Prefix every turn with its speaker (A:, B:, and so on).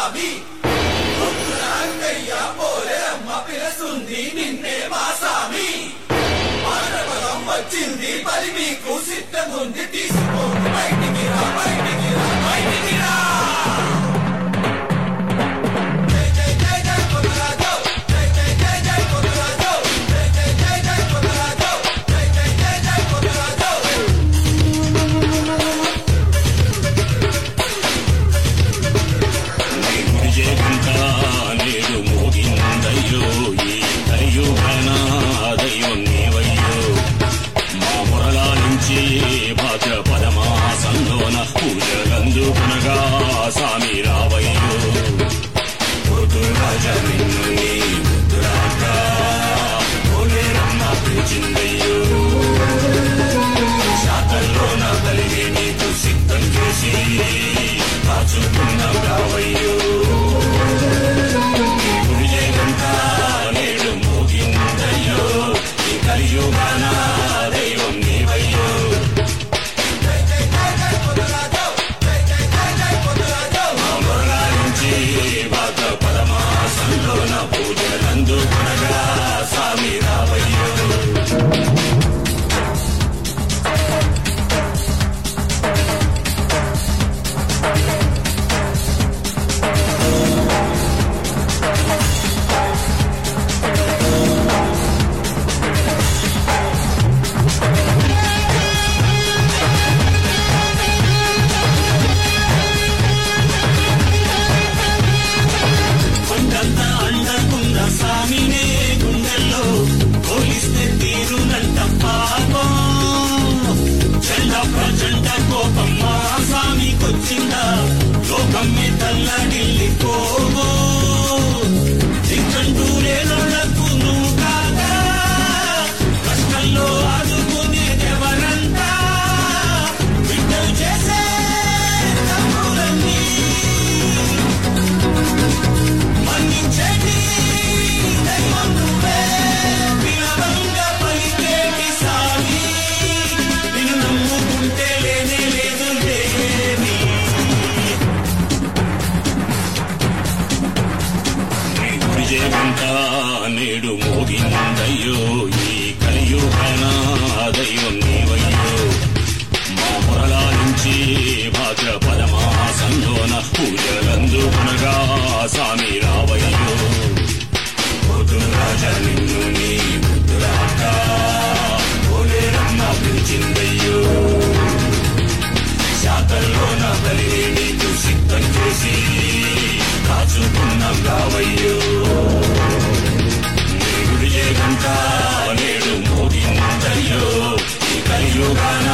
A: స్వామి పొద్దున అంకయ్య పోలేరమ్మ పిలుస్తుంది నిన్నే మా స్వామి మానవరం వచ్చింది పది మీకు సిద్ధముంది తీసుకోండి బయటికి రా బయటికి రా బయటికి రా జై జై జై జై కొనరాజు జై జై జై జై కొనరాజు జై జై జై జై కొనరాజు జై జై జై జై కొనరాజు
B: విజయకంతా నేడు మోగిందయ్యో ఈ కలియుగన దైవం నీవయ్యో మా మురళాలించి భాద్ర పదమాసంలోన పూజలందుకునగా సామి రావయ్యో రాజ నిన్ను నీ ముద్దురాక పోలేరమ్మ పిలిచిందయ్యో శాతల్లోన కలిగి నీకు సిద్ధం చేసి కాచుకున్నాం రావయ్యో నీ గురిజేగంతా నేడు మోగిందయ్యో ఈ కలియుగాన దైవం నీవయ్యో
A: జై జై జై జై కొనరాజు జై జై జై జై కొనరాజు
B: అమరాలించి భాద్ర పదమాసంలోన పూజలందుకునగా స్వామి రావయ్యో కొండంత అండకుంద సామినే గుండెల్లో పోలిస్తే తీరునంట పాపం చెండ ప్రచండ కోపం మా స్వామికొచ్చిందా లోకమ్మే తల్లడిల్లిపోవో దిగ్గంటూరేనోళ్లకు నువ్వు కాగా కష్టంలో ఆదుకునేదెవరంతా బిడ్డలు చేసే తప్పులన్నీ మన్నించేటి దైవం నువ్వే పిలవంగా పలికేటి సామి నిన్ను నమ్ముకుంటే లేనే లేదు లేని విజయగంట నేడు మోగిందయ్యో ఈ కలియుగన దైవం నీవయ్యో మా పొరలాలించి భాద్ర పదమాసంలోన పూజలందుకునగా సామి రావయ్యో రాజ నిన్ను నీ ముద్దురాక పోలేరమ్మ పిలిచిందయ్యో శాతల్లోన బలి నీకు సిద్ధం చేసి కాచుకున్నాం రావయ్యో నీ గుడి గంట నేడు మోగిందయ్యో ఈ కలియుగాన